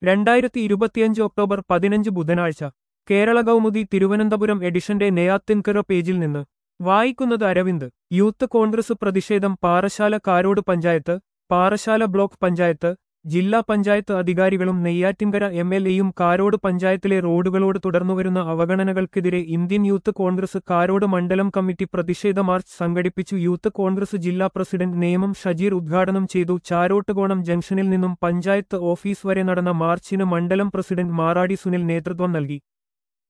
രണ്ടായിരത്തി ഇരുപത്തിയഞ്ച് ഒക്ടോബർ പതിനഞ്ച് ബുധനാഴ്ച കേരള കൗമുദി തിരുവനന്തപുരം എഡിഷന്റെ നെയ്യാത്തിൻകര പേജിൽ നിന്ന് വായിക്കുന്നത് അരവിന്ദ് യൂത്ത് കോൺഗ്രസ് പ്രതിഷേധം പാറശാല കാരോട് പഞ്ചായത്ത് പാറശാല ബ്ലോക്ക് പഞ്ചായത്ത് ജില്ലാ പഞ്ചായത്ത് അധികാരികളും നെയ്യാറ്റിൻകര എം എൽ എയും കാരോട് പഞ്ചായത്തിലെ റോഡുകളോട് തുടർന്നുവരുന്ന അവഗണനകൾക്കെതിരെ ഇന്ത്യൻ യൂത്ത് കോൺഗ്രസ് കാരോട് മണ്ഡലം കമ്മിറ്റി പ്രതിഷേധ മാർച്ച് സംഘടിപ്പിച്ചു യൂത്ത് കോൺഗ്രസ് ജില്ലാ പ്രസിഡന്റ് നേമം ഷജീർ ഉദ്ഘാടനം ചെയ്തു ചാരോട്ടുകോണം ജംഗ്ഷനിൽ നിന്നും പഞ്ചായത്ത് ഓഫീസ് വരെ നടന്ന മാർച്ചിന് മണ്ഡലം പ്രസിഡന്റ് മാറാടി സുനിൽ നേതൃത്വം നൽകി